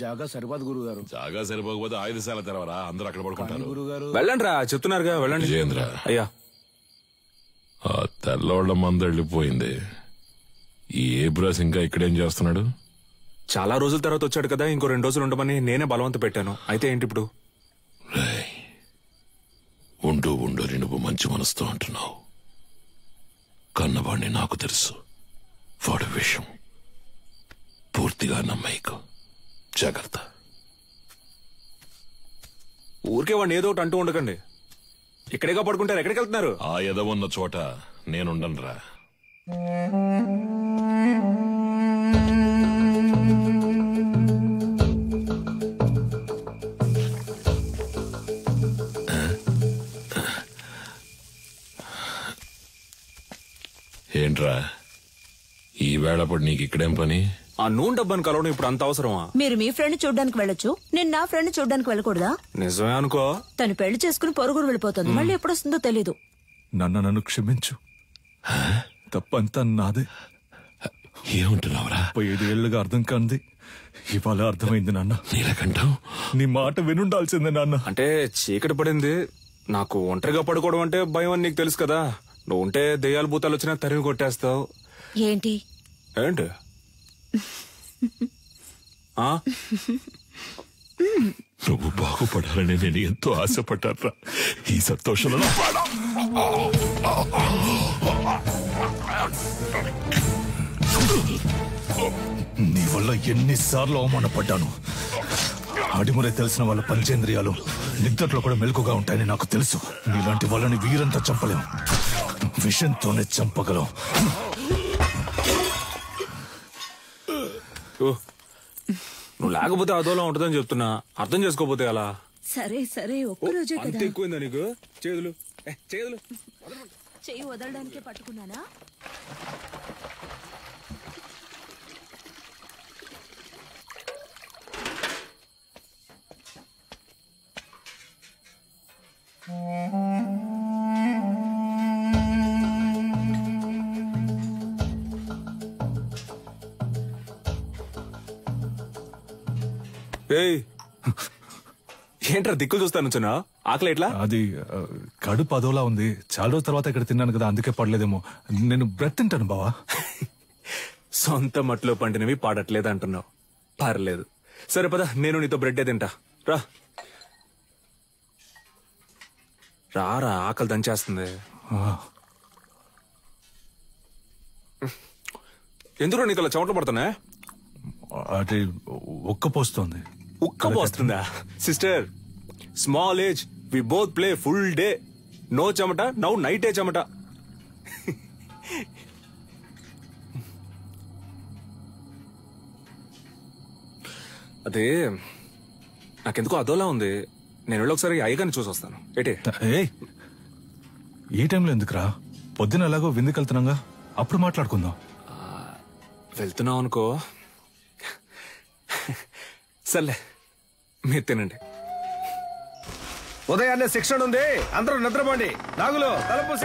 జాగా సరిపోదు గురుగారు జాగా సరిపోకపోతే ఆయుధశాల తెరవరా అందరూ అక్కడ పడుకుంటారు గురుగారు వెళ్ళండి రా చెప్తున్నారుగా వెళ్ళండి విజయేంద్ర అయ్యా ఆ తెల్లవాళ్ళ మంద వెళ్ళిపోయింది ఈ ఏబ్రాస్ ఇంకా ఇక్కడేం చేస్తున్నాడు చాలా రోజుల తర్వాత వచ్చాడు కదా ఇంకో రెండు రోజులు ఉండమని నేనే బలవంత పెట్టాను అయితే ఏంటి ఇప్పుడు రేయ్, ఉండు ఉండు అని నువ్వు మంచి మనసుతో అంటున్నావు కన్నవాణ్ణి నాకు తెలుసు వాడి విషయం పూర్తిగా నమ్మయికు జాగ్రత్త ఊరికే వాడిని ఏదో ఒకటి అంటూ ఉండకండి ఇక్కడేగా పడుకుంటారు ఎక్కడికి వెళ్తున్నారు ఆ ఎదవున్న చోట నేనుండనురా ఏంట్రా ఈ వేళప్పుడు నీకు ఇక్కడేం పని ఆ నూనె డబ్బాని కలవడం ఇప్పుడు అంత అవసరమా మీరు మీ ఫ్రెండ్ చూడడానికి వెళ్ళొచ్చు నేను నా ఫ్రెండ్ చూడడానికి వెళ్ళకూడదా నిజమే అనుకో తను పెళ్లి చేసుకుని పొరుగురు వెళ్ళిపోతుంది మళ్ళీ ఎప్పుడు వస్తుందో తెలీదు నన్ను నన్ను క్షమించు తప్పంతా నాదే ఏమంటున్నావురా ముప్పై ఐదు ఏళ్ళుగా అర్థం కాంది ఇవాళ అర్థమైంది నాన్న నీలకంఠం నీ మాట వినుండాల్సిందే నాన్న అంటే చీకటి పడింది నాకు ఒంటరిగా పడుకోవడం అంటే భయం అని నీకు తెలుసు కదా నువ్వు ఉంటే దెయ్యాలు భూతాలు వచ్చినా తరిమి కొట్టేస్తావు ఏంటి ఏంటి ఆ? నువ్వు బాగుపడాలని నేను ఎంతో ఆశపడ్డారా ఈ సంతోషంలో నా ప్రాణం. నీ వల్ల ఎన్నిసార్లు అవమానపడ్డాను అడిమురే తెలిసిన వాళ్ళ పంచేంద్రియాలు నిద్రలో కూడా మెలకుగా ఉంటాయని నాకు తెలుసు నీలాంటి వాళ్ళని వీరంతా చంపలేం విషంతోనే చంపగలం ఓ. నువ్వు లేకపోతే అదోలా ఉంటుందని చెప్తున్నా అర్థం చేసుకోపోతే అలా సరే సరే ఒక్కరోజే అంత కదా ఎక్కువైందా నీకు చేతులు ఏ, చేతులు చెయ్యి వదలడానికే పట్టుకున్నానా ఏయ్ ఏంట్రా దిక్కులు చూస్తాను వచ్చునా ఆకలి ఎట్లా అది ఆ, కడుపు అదోలా ఉంది చాలా రోజుల తర్వాత ఇక్కడ తిన్నాను కదా అందుకే పడలేదేమో నేను బ్రెడ్ తింటాను బావా సొంత మట్లో పండినవి పాడట్లేదు అంటున్నావు పర్లేదు సరే పద నేను నీతో బ్రెడ్ తింటా రా రారా ఆకలి దంచేస్తుంది ఆ, ఎందుకు నీకు అలా చెమటలు పడుతున్నా అది ఒక్క పోస్తోంది ఉక్క పోస్తుందా sister small age we both play full day no చెమట నౌ నైట్ ఏ చెమట అదే నాకెందుకో అదోలా ఉంది నేను వెళ్ళి ఒకసారి అయ్యగారిని చూసి వస్తాను ఏటే ఏయ్ ఈ టైంలో ఎందుకురా పొద్దున ఎలాగో విందుకు వెళ్తున్నాగా అప్పుడు మాట్లాడుకుందాం వెళ్తున్నావు అనుకో సర్లే మీరు తినండి ఉదయాన్నే శిక్షణ ఉంది అందరూ నిద్రపోండి నాగులు తలపూసే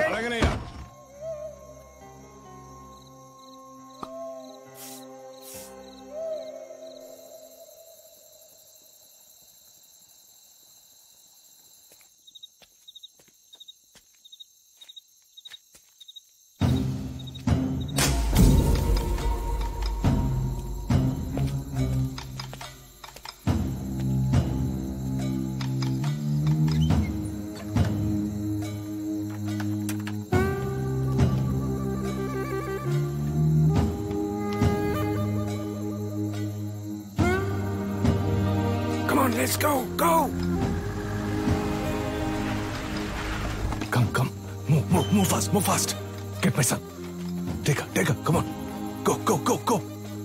Come on, let's go, go! Come, come. Move, move, move fast, move fast. Get my son. Take her, take her. Come on. Go, go, go, go.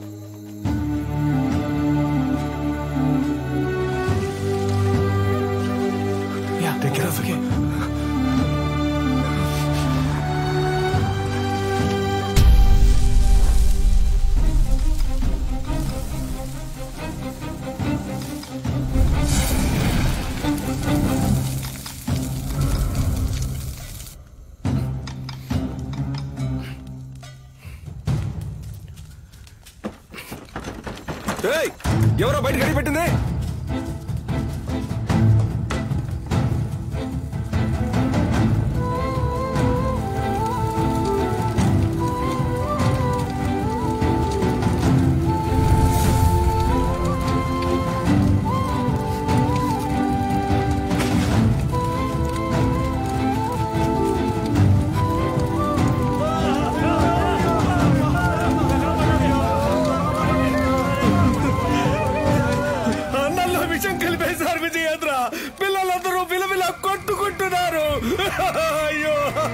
Yeah, take care of him. ఏయ్ ఎవరో బయట గడి పెట్టింది అన్నంలో విషం కలిపేశారు విజయేంద్ర పిల్లలందరూ పిలవిల కొట్టుకుంటున్నారు అయ్యో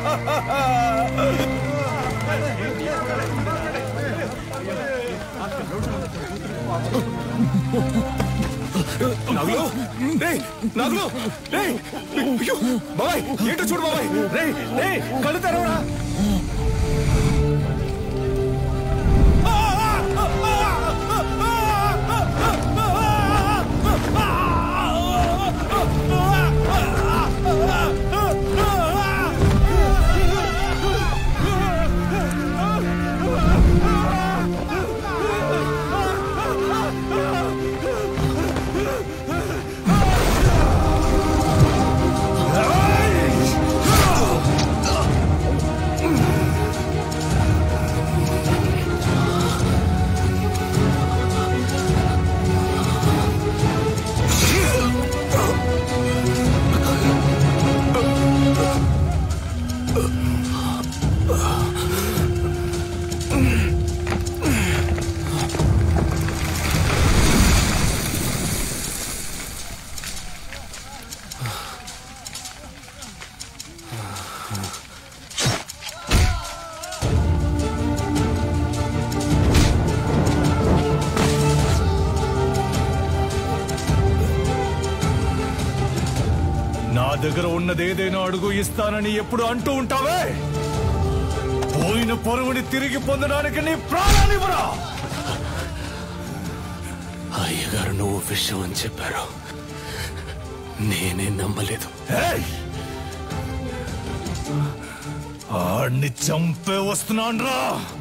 నగులు రేయ్ నగులు రేయ్ అయ్యో బాబాయ్ ఏంటో చూడు బాబాయ్ రే రే కళ్ళు తెరవరా నా దగ్గర ఉన్నది ఏదైనా అడుగు ఇస్తానని ఎప్పుడు అంటూ ఉంటావే పోయిన పొరుగుని తిరిగి పొందడానికి నీ ప్రాణాన్నివ్వరా అయ్యగారు నువ్వు విషయం అని చెప్పారు నేనే నమ్మలేదు ఏయ్! ఆడిని చంపే వస్తున్నాన్రా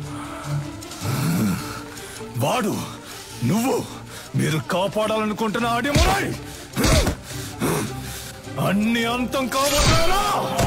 వాడు నువ్వు మీరు కాపాడాలనుకుంటున్న ఆడిమురాయ్ అన్ని అంతం కాబోతారా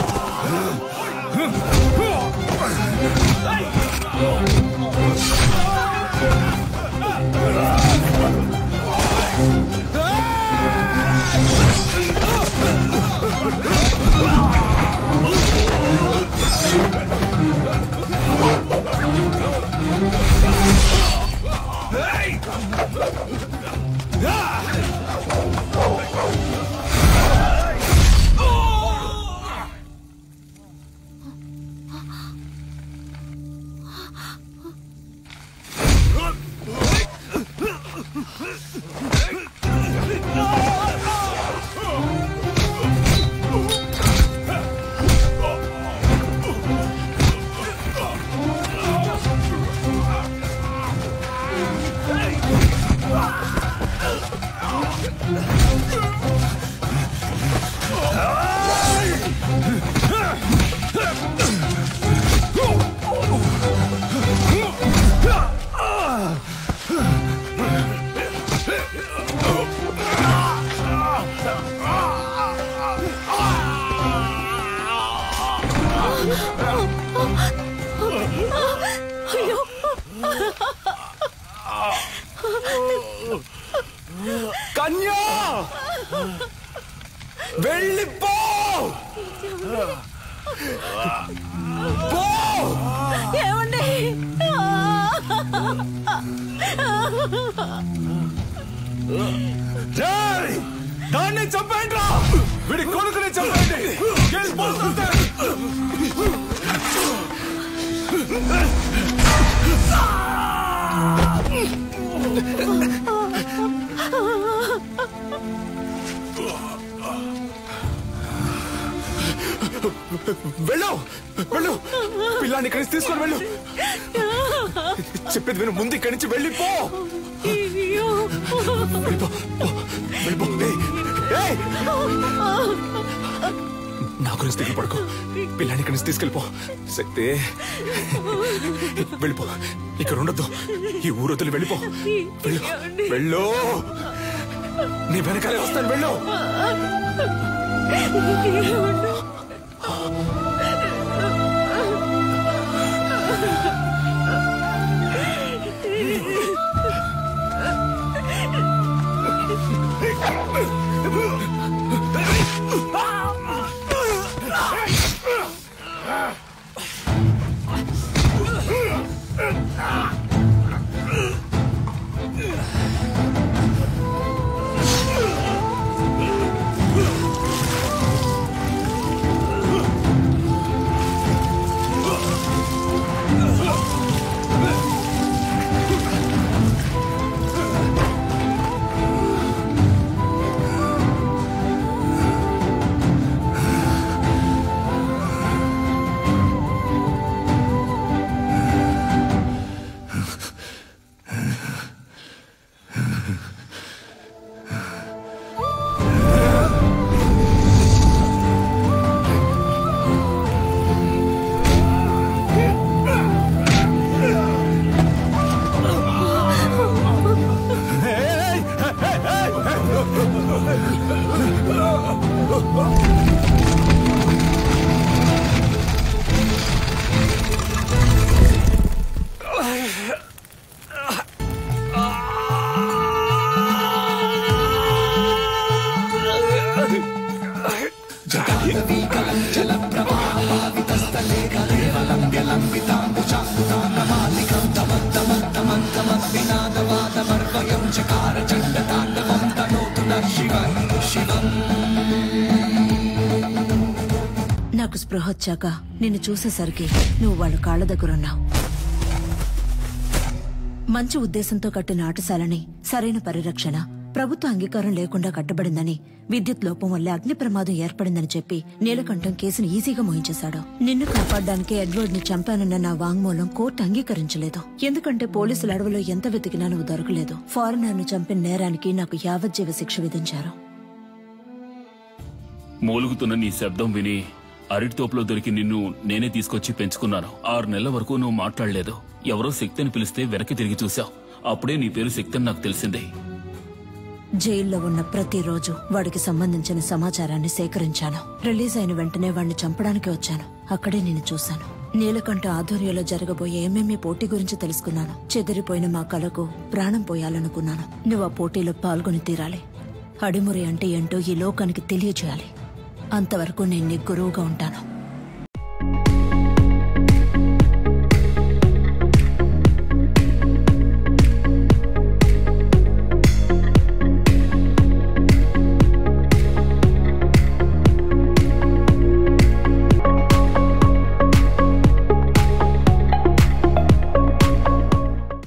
అయ్యో కన్యా వెళ్ళిపో పో ఏమండి ఏయ్! దాన్ని చంపేయండిరా వీడి కొడుకుని చంపేయండి వెళ్ళిపోతుంటే. వెళ్ళు వెళ్ళు పిల్లాన్ని ఇక్కడి నుంచి తీసుకొని వెళ్ళు చెప్పేది విను ముందు ఇక్కడి నుంచి వెళ్ళిపో అయ్యో వెళ్ళిపో పో, వెళ్ళిపో ఏయ్, ఏయ్! నా గురించి దిగులు పడుకో పిల్లాన్ని ఇక్కడి నుంచి తీసుకెళ్ళిపో శక్తి వెళ్ళిపో ఇక్కడ ఉండొద్దు ఈ ఊరొద్దులు వెళ్ళిపో వెళ్ళు వెళ్ళు నీ వెనకాలే వస్తాను వెళ్ళు నాకు స్పృహ వచ్చాక నిన్ను చూసేసరికి నువ్వు వాళ్ళ కాళ్ళ దగ్గర ఉన్నావు మంచి ఉద్దేశంతో కట్టిన ఆటశాలని సరైన పరిరక్షణ ప్రభుత్వ అంగీకారం లేకుండా కట్టబడిందని విద్యుత్ లోపం వల్ల అగ్ని ప్రమాదం ఏర్పడిందని చెప్పి నీలకంఠం కేసును ఈజీగా మోయించేశాడు నిన్ను కాపాడడానికి ఎడ్వర్డ్ ని చంపానన్న నా వాంగ్మూలం కోర్టు అంగీకరించలేదు ఎందుకంటే పోలీసుల అడవిలో ఎంత వెతికినా నువ్వు దొరకలేదు ఫారినర్ ను చంపిన నేరానికి నాకు యావజ్జీవ శిక్ష విధించారు మూలుగుతున్న నీ శబ్దం విని అరటి తోపులో దొరికి నిన్ను నేనే తీసుకొచ్చి పెంచుకున్నాను ఆరు నెలల వరకు నువ్వు మాట్లాడలేదు ఎవరో శక్తిని పిలిస్తే వెనక్కి తిరిగి చూశావు అప్పుడే నీ పేరు శక్తి అని నాకు తెలిసింది జైల్లో ఉన్న ప్రతిరోజు వాడికి సంబంధించిన సమాచారాన్ని సేకరించాను రిలీజ్ అయిన వెంటనే వాడిని చంపడానికి వచ్చాను అక్కడే నేను చూశాను నీలకంఠ ఆధ్వర్యంలో జరగబోయే ఎంఎంఏ పోటీ గురించి తెలుసుకున్నాను చెదిరిపోయిన మా కలకు ప్రాణం పోయాలనుకున్నాను నువ్వు ఆ పోటీలో పాల్గొని తీరాలి అడిమురి అంటే ఏంటో ఈ లోకానికి తెలియచేయాలి అంతవరకు నేను నీ గురువుగా ఉంటాను